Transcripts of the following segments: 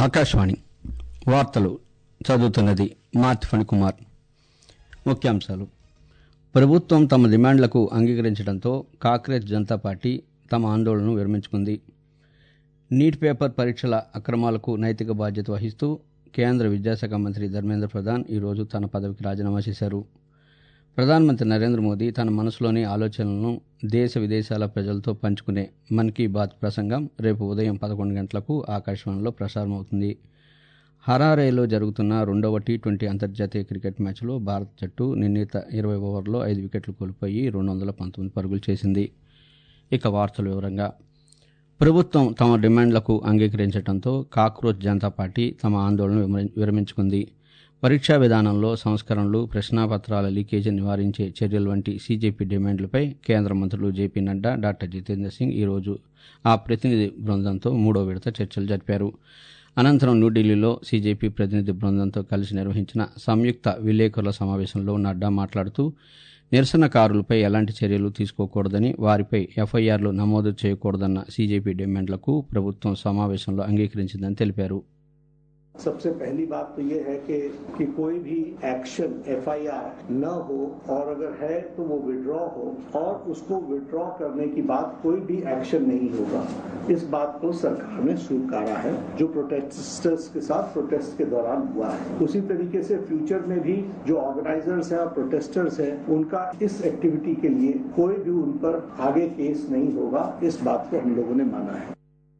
ఆకాశవాణి వార్తలు చదువుతున్నది మార్తి ఫణికుమార్ ముఖ్యాంశాలు ప్రభుత్వం తమ డిమాండ్లకు అంగీకరించడంతో కాంగ్రెస్ జనతా పార్టీ తమ ఆందోళనను విరమించుకుంది నీట్ పేపర్ పరీక్షల అక్రమాలకు నైతిక బాధ్యత వహిస్తూ కేంద్ర విద్యాశాఖ మంత్రి ధర్మేంద్ర ప్రధాన్ ఈరోజు తన పదవికి రాజీనామా చేశారు ప్రధానమంత్రి నరేంద్ర మోదీ తన మనసులోని ఆలోచనలను దేశ విదేశాల ప్రజలతో పంచుకునే మన్ కీ బాత్ ప్రసంగం రేపు ఉదయం పదకొండు గంటలకు ఆకాశవాణిలో ప్రసారమవుతుంది హరారేలో జరుగుతున్న రెండవ టీ ట్వంటీ అంతర్జాతీయ క్రికెట్ మ్యాచ్లో భారత జట్టు నిర్ణీత ఇరవై ఓవర్లో ఐదు వికెట్లు కోల్పోయి రెండు వందల పంతొమ్మిది పరుగులు చేసింది ఇక వార్తల వివరంగా ప్రభుత్వం తమ డిమాండ్లకు అంగీకరించడంతో కాక్రోచ్ జనతా పార్టీ తమ ఆందోళన విమరి- విరమించుకుంది పరీక్షా విధానంలో సంస్కరణలు ప్రశ్నాపత్రాల లీకేజీ నివారించే చర్యలు వంటి సీజేపీ డిమాండ్లపై కేంద్ర మంత్రులు జేపీ నడ్డా డాక్టర్ జితేంద్ర సింగ్ ఈరోజు ఆ ప్రతినిధి బృందంతో మూడో విడత చర్చలు జరిపారు అనంతరం న్యూఢిల్లీలో సీజేపీ ప్రతినిధి బృందంతో కలిసి నిర్వహించిన సంయుక్త విలేకరుల సమావేశంలో నడ్డా మాట్లాడుతూ నిరసనకారులపై ఎలాంటి చర్యలు తీసుకోకూడదని వారిపై ఎఫ్ఐఆర్లు నమోదు చేయకూడదన్న సీజేపీ డిమాండ్లకు ప్రభుత్వం సమావేశంలో అంగీకరించిందని తెలిపారు सबसे पहली बात तो ये है कि कि कोई भी एक्शन एफआईआर न हो और अगर है तो वो विड्रॉ हो और उसको विड्रॉ करने की बात कोई भी एक्शन नहीं होगा इस बात को सरकार ने स्वीकारा है जो प्रोटेस्टर्स के साथ प्रोटेस्ट के दौरान हुआ है उसी तरीके से फ्यूचर में भी जो ऑर्गेनाइजर्स हैं और प्रोटेस्टर्स हैं उनका इस एक्टिविटी के लिए कोई भी उन पर आगे केस नहीं होगा इस बात को हम लोगों ने माना है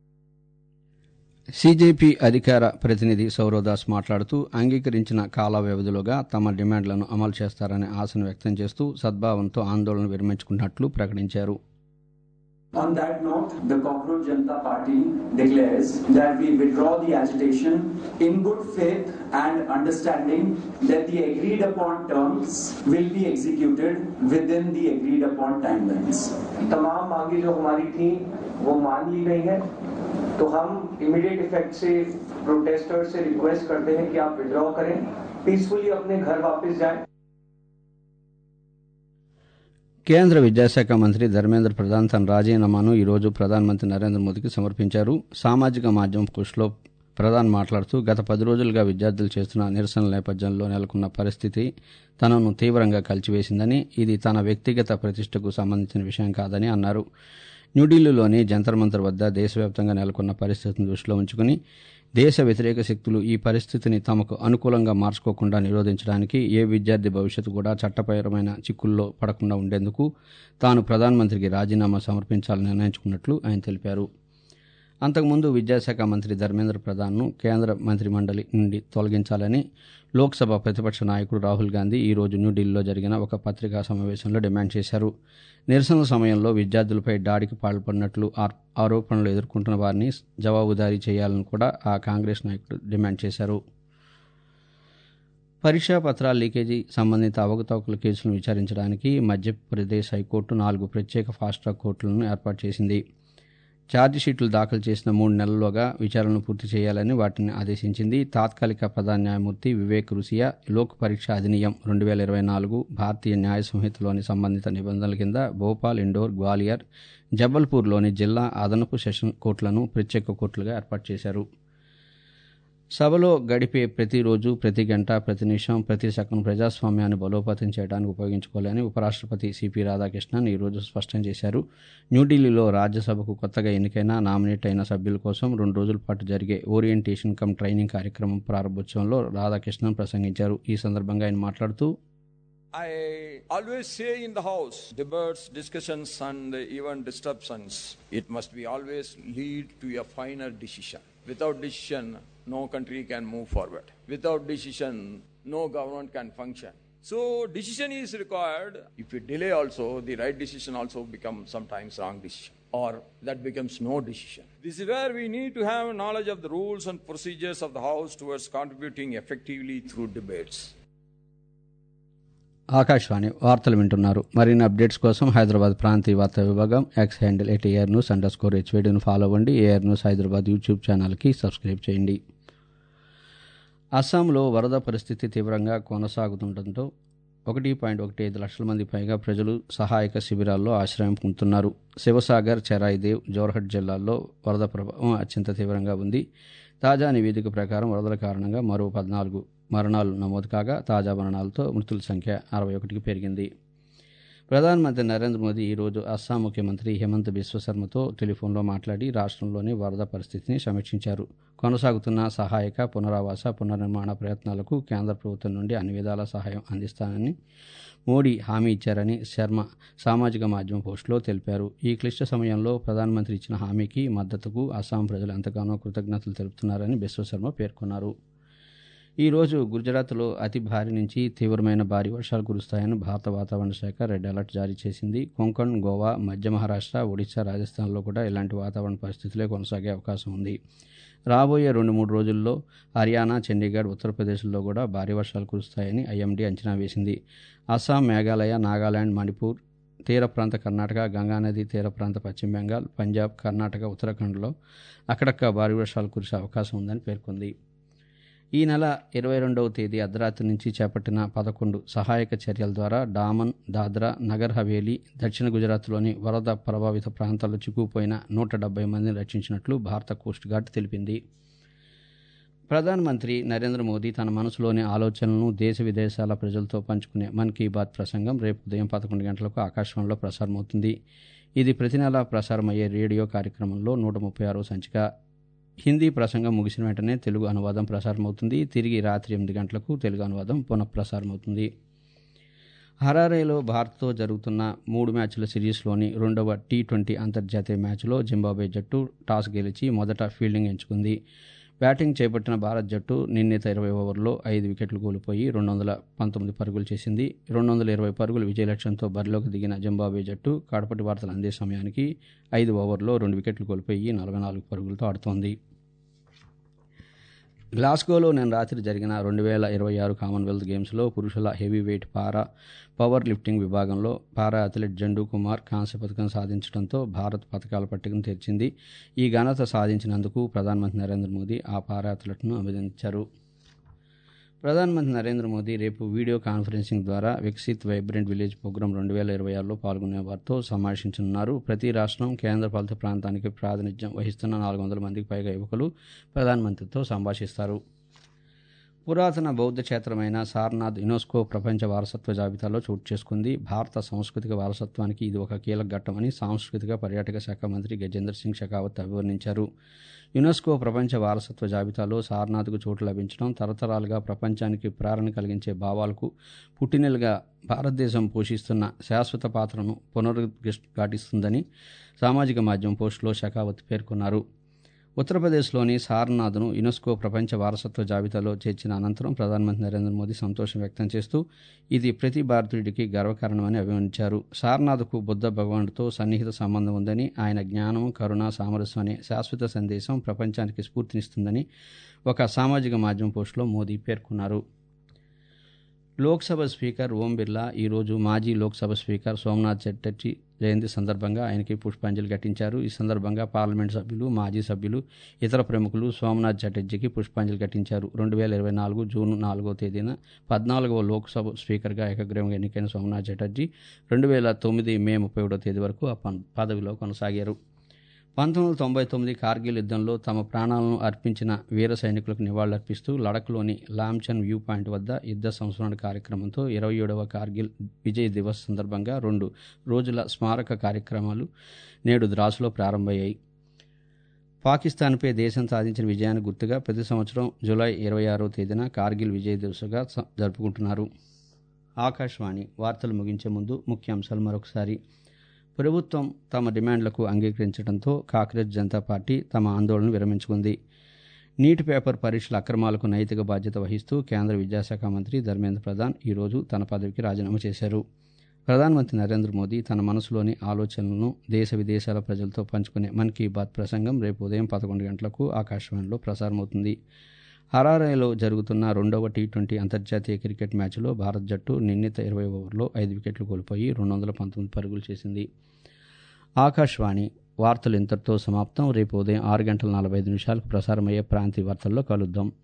సీజేపీ అధికార ప్రతినిధి సౌరవదాస్ మాట్లాడుతూ అంగీకరించిన కాల వ్యవధిలోగా తమ డిమాండ్లను అమలు చేస్తారనే ఆశను వ్యక్తం చేస్తూ సద్భావంతో ఆందోళన విరమించుకున్నట్లు ప్రకటించారు On that note, the Cockroach Janata Party declares that we withdraw the agitation in good faith and understanding that the agreed upon terms will be executed within the agreed upon timelines. तमाम मांगे जो हमारी थी वो मान ली गई हैं तो हम इमीडिएट इफेक्ट से प्रोटेस्टर्स से रिक्वेस्ट करते हैं कि आप विड्रॉ करें पीसफुली अपने घर वापस जाएं కేంద్ర విద్యాశాఖ మంత్రి ధర్మేంద్ర ప్రధాన్ తన రాజీనామాను ఈరోజు ప్రధానమంత్రి నరేంద్ర మోదీకి సమర్పించారు సామాజిక మాధ్యమం పోస్టులో ప్రధాన్ మాట్లాడుతూ గత పది రోజులుగా విద్యార్థులు చేస్తున్న నిరసనల నేపథ్యంలో నెలకొన్న పరిస్థితి తనను తీవ్రంగా కలిచివేసిందని ఇది తన వ్యక్తిగత ప్రతిష్టకు సంబంధించిన విషయం కాదని అన్నారు న్యూఢిల్లీలోని జంతర్ మంతర్ వద్ద దేశవ్యాప్తంగా నెలకొన్న పరిస్థితిని దృష్టిలో ఉంచుకుని దేశ వ్యతిరేక శక్తులు ఈ పరిస్థితిని తమకు అనుకూలంగా మార్చుకోకుండా నిరోధించడానికి ఏ విద్యార్థి భవిష్యత్తు కూడా చట్టపరమైన చిక్కుల్లో పడకుండా ఉండేందుకు తాను ప్రధానమంత్రికి రాజీనామా సమర్పించాలని నిర్ణయించుకున్నట్లు ఆయన తెలిపారు అంతకుముందు విద్యాశాఖ మంత్రి ధర్మేంద్ర ప్రధాన్ను కేంద్ర మంత్రిమండలి నుండి తొలగించాలని లోక్సభ ప్రతిపక్ష నాయకుడు రాహుల్ గాంధీ ఈ రోజు న్యూఢిల్లీలో జరిగిన ఒక పత్రికా సమావేశంలో డిమాండ్ చేశారు నిరసన సమయంలో విద్యార్థులపై దాడికి పాల్పడినట్లు ఆర్- ఆరోపణలు ఎదుర్కొంటున్న వారిని జవాబుదారీ చేయాలని కూడా ఆ కాంగ్రెస్ నాయకుడు డిమాండ్ చేశారు పరీక్షా పత్రాల లీకేజీ సంబంధిత అవకతవకల కేసులను విచారించడానికి మధ్యప్రదేశ్ హైకోర్టు నాలుగు ప్రత్యేక ఫాస్ట్ ట్రాక్ కోర్టులను ఏర్పాటు చేసింది ఛార్జిషీట్లు దాఖలు చేసిన మూడు నెలల్లోగా విచారణను పూర్తి చేయాలని వాటిని ఆదేశించింది తాత్కాలిక ప్రధాన న్యాయమూర్తి వివేక్ రుసియా లోక్ పరీక్ష అధినియం రెండు వేల ఇరవై నాలుగు భారతీయ న్యాయ సంహితలోని సంబంధిత నిబంధనల కింద భోపాల్ ఇండోర్ గ్వాలియర్ జబల్పూర్లోని జిల్లా అదనపు సెషన్ కోర్టులను ప్రత్యేక కోర్టులుగా ఏర్పాటు చేశారు సభలో గడిపే ప్రతిరోజు ప్రతి గంట ప్రతి నిమిషం ప్రతి సెకండ్ ప్రజాస్వామ్యాన్ని బలోపేతం చేయడానికి ఉపయోగించుకోవాలని ఉపరాష్ట్రపతి సిపి రాధాకృష్ణన్ ఈరోజు స్పష్టం చేశారు న్యూఢిల్లీలో రాజ్యసభకు కొత్తగా ఎన్నికైన నామినేట్ అయిన సభ్యుల కోసం రెండు రోజుల పాటు జరిగే ఓరియంటేషన్ కమ్ ట్రైనింగ్ కార్యక్రమం ప్రారంభోత్సవంలో రాధాకృష్ణన్ ప్రసంగించారు ఈ సందర్భంగా ఆయన మాట్లాడుతూ I always say in the House, debates, discussions, and even disruptions, it must be always lead to a final decision. Without decision, no country can move forward. Without decision, no government can function. So decision is required. If you delay also, the right decision also becomes sometimes wrong decision. Or that becomes no decision. This is where we need to have knowledge of the rules and procedures of the House towards contributing effectively through debates. Akashvani వార్తలు వింటున్నారు మరిన్ని updates కోసం హైదరాబాద్ ప్రాంతీయ వార్తా విభాగం X handle at AIR news under score హెచ్వేడిని follow అవ్వండి AIR news Hyderabad YouTube ఛానల్కి సబ్స్క్రైబ్ చేయండి అస్సాంలో వరద పరిస్థితి తీవ్రంగా కొనసాగుతుండటంతో ఒకటి పాయింట్ ఒకటి ఐదు లక్షల మంది పైగా ప్రజలు సహాయక శిబిరాల్లో ఆశ్రయం పొందుతున్నారు శివసాగర్ చెరాయిదేవ్ జోర్హట్ జిల్లాల్లో వరద ప్రభావం అత్యంత తీవ్రంగా ఉంది తాజా నివేదిక ప్రకారం వరదల కారణంగా మరో పద్నాలుగు మరణాలు నమోదు కాగా తాజా మరణాలతో మృతుల సంఖ్య అరవై ఒకటికి పెరిగింది ప్రధానమంత్రి నరేంద్ర మోదీ ఈరోజు అస్సాం ముఖ్యమంత్రి హేమంత్ బిశ్వశర్మతో టెలిఫోన్లో మాట్లాడి రాష్ట్రంలోని వరద పరిస్థితిని సమీక్షించారు కొనసాగుతున్న సహాయక పునరావాస పునర్నిర్మాణ ప్రయత్నాలకు కేంద్ర ప్రభుత్వం నుండి అన్ని విధాల సహాయం అందిస్తానని మోడీ హామీ ఇచ్చారని శర్మ సామాజిక మాధ్యమ పోస్టులో తెలిపారు ఈ క్లిష్ట సమయంలో ప్రధానమంత్రి ఇచ్చిన హామీకి మద్దతుకు అస్సాం ప్రజలు ఎంతగానో కృతజ్ఞతలు తెలుపుతున్నారని బిశ్వశర్మ పేర్కొన్నారు ఈ రోజు గుజరాత్లో అతి భారీ నుంచి తీవ్రమైన భారీ వర్షాలు కురుస్తాయని భారత వాతావరణ శాఖ రెడ్ అలర్ట్ జారీ చేసింది కొంకణ్ గోవా మధ్య మహారాష్ట్ర ఒడిశా రాజస్థాన్లో కూడా ఇలాంటి వాతావరణ పరిస్థితులే కొనసాగే అవకాశం ఉంది రాబోయే రెండు మూడు రోజుల్లో హర్యానా చండీగఢ్ ఉత్తరప్రదేశ్లో కూడా భారీ వర్షాలు కురుస్తాయని ఐఎండీ అంచనా వేసింది అస్సాం మేఘాలయ నాగాలాండ్ మణిపూర్ తీర ప్రాంత కర్ణాటక గంగానది తీర ప్రాంత పశ్చిమ బెంగాల్ పంజాబ్ కర్ణాటక ఉత్తరాఖండ్లో అక్కడక్క భారీ వర్షాలు కురిసే అవకాశం ఉందని పేర్కొంది ఈ నెల ఇరవై రెండవ తేదీ అర్ధరాత్రి నుంచి చేపట్టిన పదకొండు సహాయక చర్యల ద్వారా డామన్ దాద్రా నగర్ హవేలీ దక్షిణ గుజరాత్లోని వరద ప్రభావిత ప్రాంతాల్లో చిక్కుపోయిన నూట డెబ్బై మందిని రక్షించినట్లు భారత కోస్ట్ గార్డ్ తెలిపింది ప్రధానమంత్రి నరేంద్ర మోదీ తన మనసులోని ఆలోచనలను దేశ విదేశాల ప్రజలతో పంచుకునే మన్ కీ బాత్ ప్రసంగం రేపు ఉదయం పదకొండు గంటలకు ఆకాశవాణిలో ప్రసారమవుతుంది ఇది ప్రతి నెల ప్రసారమయ్యే రేడియో కార్యక్రమంలో నూట ముప్పై ఆరో సంచిక హిందీ ప్రసంగం ముగిసిన వెంటనే తెలుగు అనువాదం ప్రసారమవుతుంది తిరిగి రాత్రి ఎనిమిది గంటలకు తెలుగు అనువాదం పునఃప్రసారమవుతుంది హరారేలో భారత్తో జరుగుతున్న మూడు మ్యాచ్ల సిరీస్లోని రెండవ టీ ట్వంటీ అంతర్జాతీయ మ్యాచ్లో జింబాబే జట్టు టాస్ గెలిచి మొదట ఫీల్డింగ్ ఎంచుకుంది బ్యాటింగ్ చేపట్టిన భారత్ జట్టు నిర్ణీత ఇరవై ఓవర్లో ఐదు వికెట్లు కోల్పోయి రెండు వందల పంతొమ్మిది పరుగులు చేసింది రెండు వందల ఇరవై పరుగుల విజయ లక్ష్యంతో బరిలోకి దిగిన జింబాబే జట్టు కడపటి వార్తలు అందే సమయానికి ఐదు ఓవర్లో రెండు వికెట్లు కోల్పోయి నలభై నాలుగు పరుగులతో ఆడుతోంది గ్లాస్గోలో నేను రాత్రి జరిగిన రెండు వేల ఇరవై ఆరు కామన్వెల్త్ గేమ్స్లో పురుషుల heavy weight para power lifting విభాగంలో పారా అథ్లెట్ జండూ కుమార్ కాంస్య పథకం సాధించడంతో భారత్ పథకాల పట్టికను తెరిచింది ఈ ఘనత సాధించినందుకు ప్రధానమంత్రి నరేంద్ర మోదీ ఆ పారా అథ్లెట్ను అభినందించారు ప్రధానమంత్రి నరేంద్ర మోదీ రేపు వీడియో కాన్ఫరెన్సింగ్ ద్వారా వికసిత్ వైబ్రెంట్ విలేజ్ ప్రోగ్రాం రెండు వేల ఇరవై ఆరులో పాల్గొనే వారితో సంభాషించనున్నారు ప్రతి రాష్ట్రం కేంద్రపాలిత ప్రాంతానికి ప్రాతినిధ్యం వహిస్తున్న నాలుగు వందల మందికి పైగా యువకులు ప్రధానమంత్రితో సంభాషిస్తారు పురాతన బౌద్ధ క్షేత్రమైన సార్నాథ్ యునెస్కో ప్రపంచ వారసత్వ జాబితాలో చోటు చేసుకుంది భారత సాంస్కృతిక వారసత్వానికి ఇది ఒక కీలక ఘట్టమని సాంస్కృతిక పర్యాటక శాఖ మంత్రి గజేంద్ర సింగ్ షెకావత్ అభివర్ణించారు యునెస్కో ప్రపంచ వారసత్వ జాబితాలో సార్నాథ్కు చోటు లభించడం తరతరాలుగా ప్రపంచానికి ప్రేరణ కలిగించే భావాలకు పుట్టినెలుగా భారతదేశం పోషిస్తున్న శాశ్వత పాత్రను పునరుద్ఘాటిస్తుందని సామాజిక మాధ్యమం పోస్టులో షెకావత్ పేర్కొన్నారు ఉత్తరప్రదేశ్లోని సారనాథ్ను యునెస్కో ప్రపంచ వారసత్వ జాబితాలో చేర్చిన అనంతరం ప్రధానమంత్రి నరేంద్ర మోదీ సంతోషం వ్యక్తం చేస్తూ ఇది ప్రతి భారతీయుడికి గర్వకారణమని అభివర్ణించారు సారనాథ్కు బుద్ధ భగవానుడితో సన్నిహిత సంబంధం ఉందని ఆయన జ్ఞానం కరుణ సామరస్యం అనే శాశ్వత సందేశం ప్రపంచానికి స్ఫూర్తినిస్తుందని ఒక సామాజిక మాధ్యమం పోస్టులో మోదీ పేర్కొన్నారు లోక్సభ స్పీకర్ ఓం బిర్లా ఈరోజు మాజీ లోక్సభ స్పీకర్ సోమనాథ్ చటర్జీ జయంతి సందర్భంగా ఆయనకి పుష్పాంజలి ఘటించారు ఈ సందర్భంగా పార్లమెంట్ సభ్యులు మాజీ సభ్యులు ఇతర ప్రముఖులు సోమనాథ్ చటర్జీకి పుష్పాంజలి ఘటించారు రెండు వేల ఇరవై నాలుగు జూన్ నాలుగో తేదీన పద్నాలుగవ లోక్సభ స్పీకర్గా ఏకగ్రీవంగా ఎన్నికైన సోమనాథ్ చటర్జీ రెండు వేల తొమ్మిది మే ముప్పై ఒకటో తేదీ వరకు ఆ పదవిలో కొనసాగారు పంతొమ్మిది వందల తొంభై తొమ్మిది కార్గిల్ యుద్ధంలో తమ ప్రాణాలను అర్పించిన వీర సైనికులకు నివాళులర్పిస్తూ లడఖ్లోని లామ్చన్ వ్యూ పాయింట్ వద్ద యుద్ధ సంస్మరణ కార్యక్రమంతో ఇరవై ఏడవ కార్గిల్ విజయ్ దివస్ సందర్భంగా రెండు రోజుల స్మారక కార్యక్రమాలు నేడు ద్రాసులో ప్రారంభమయ్యాయి పాకిస్తాన్పై దేశం సాధించిన విజయాన్ని గుర్తుగా ప్రతి సంవత్సరం జూలై ఇరవై ఆరో తేదీన కార్గిల్ విజయ్ దివస్గా జరుపుకుంటున్నారు ఆకాశవాణి వార్తలు ముగించే ముందు ముఖ్యాంశాలు మరొకసారి ప్రభుత్వం తమ డిమాండ్లకు అంగీకరించడంతో కాంగ్రెస్ జనతా పార్టీ తమ ఆందోళన విరమించుకుంది నీట్ పేపర్ పరీక్షల అక్రమాలకు నైతిక బాధ్యత వహిస్తూ కేంద్ర విద్యాశాఖ మంత్రి ధర్మేంద్ర ప్రధాన్ ఈరోజు తన పదవికి రాజీనామా చేశారు ప్రధానమంత్రి నరేంద్ర మోదీ తన మనసులోని ఆలోచనలను దేశ విదేశాల ప్రజలతో పంచుకునే మన్ కీ బాత్ ప్రసంగం రేపు ఉదయం పదకొండు గంటలకు ఆకాశవాణిలో ప్రసారమవుతుంది హరారేలో జరుగుతున్న రెండవ టీ ట్వంటీ అంతర్జాతీయ క్రికెట్ మ్యాచ్లో భారత్ జట్టు నిర్ణీత ఇరవై ఓవర్లో ఐదు వికెట్లు కోల్పోయి రెండు వందల పంతొమ్మిది పరుగులు చేసింది ఆకాశవాణి వార్తలు ఇంతటితో సమాప్తం రేపు ఉదయం ఆరు గంటల నలభై ఐదు నిమిషాలకు ప్రసారమయ్యే ప్రాంతీయ వార్తల్లో కలుద్దాం